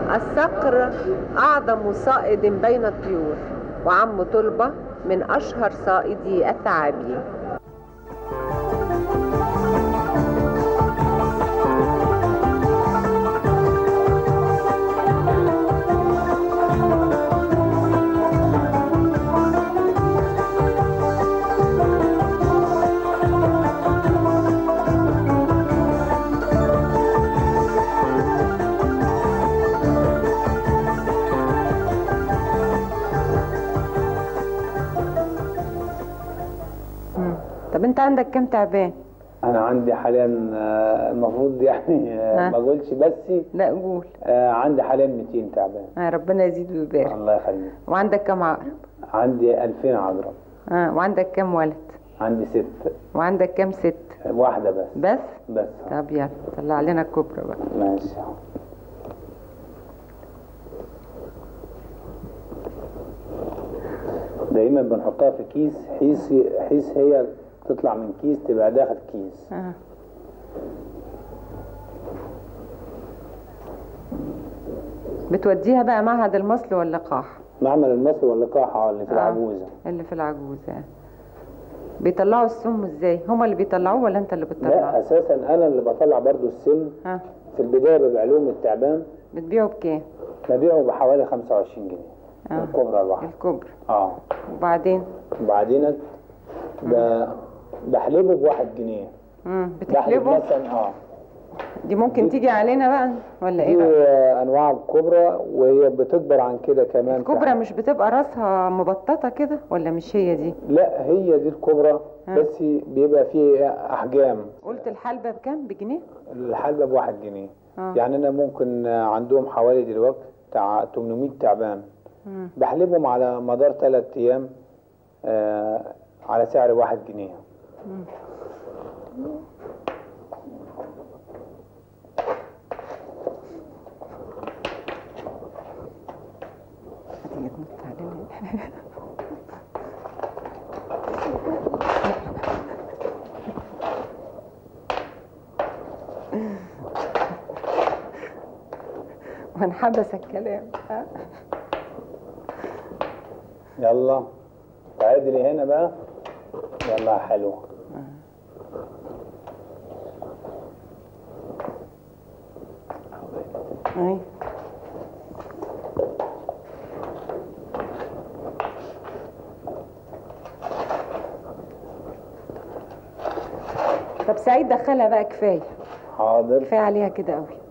الصقر أعظم صائد بين الطيور وعم طلبة من أشهر صائدي الثعابين طب انت عندك كام تعبان انا عندي حاليا آه، المفروض يعني آه، ها. ما اقولش بس لا قول آه، عندي حاليا 200 تعبان آه ربنا يزيد ويبارك الله يخليك وعندك كام عقرب عندي 2000 عذراء آه وعندك كام ولد عندي ست وعندك كام ست واحدة بس بس بس طب يلا طلع لنا الكبرى بقى ماشي دايما بنحطها في كيس حيث حيث هي تطلع من كيس تبقى داخل كيس آه. بتوديها بقى معهد المصل ولا اللقاح معمل المصري واللقاح آه، اللي في آه. العجوزة اللي في العجوزة بيطلعوا السم ازاي هما اللي بيطلعوه ولا انت اللي لا بتطلعه اساسا انا اللي بطلع برضو السم ها في البدايه ببيع لهم التعبان بتبيعه بكام ببيعه بحوالي 25 جنيه آه. الكبرى الواحده الكبرى اه وبعدين وبعدين ب... بحلبه بواحد جنيه مم. بحلب بتحلبه مثلا اه دي ممكن تيجي علينا بقى ولا ايه دي بقى انواع الكبرى وهي بتكبر عن كده كمان الكبرى مش بتبقى راسها مبططة كده ولا مش هي دي لا هي دي الكبرى بس بيبقى فيه احجام قلت الحلبة بكام بجنيه الحلبة بواحد جنيه آه. يعني انا ممكن عندهم حوالي دلوقتي بتاع 800 تعبان مم. بحلبهم على مدار ثلاث ايام آه على سعر واحد جنيه هتيجي تنط علينا وانحبس الكلام ها؟ يلا تعالي لي هنا بقى يلا يا حلو أي. طب سعيد دخلها بقى كفايه حاضر كفايه عليها كده قوي